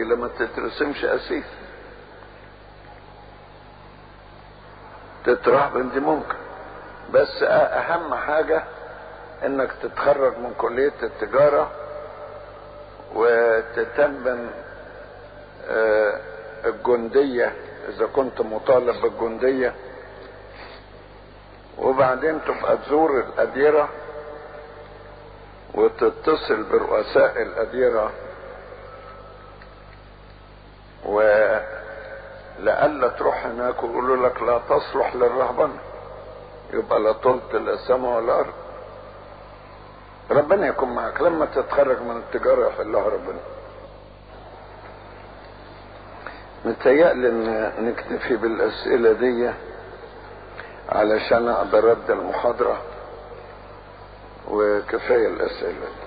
طويلة ما تترسمش أسيس تترهبن دي ممكن بس أهم حاجة إنك تتخرج من كلية التجارة وتتمم الجندية إذا كنت مطالب بالجندية وبعدين تبقى تزور الأديرة وتتصل برؤساء الأديرة ولألا تروح هناك ويقولوا لك لا تصلح للرهبنة يبقى لا طلت لا السماء ولا الأرض ربنا يكون معك لما تتخرج من التجارة يحلها ربنا متهيألي ان نكتفي بالاسئلة دي علشان اقدر ابدا المحاضرة وكفاية الاسئلة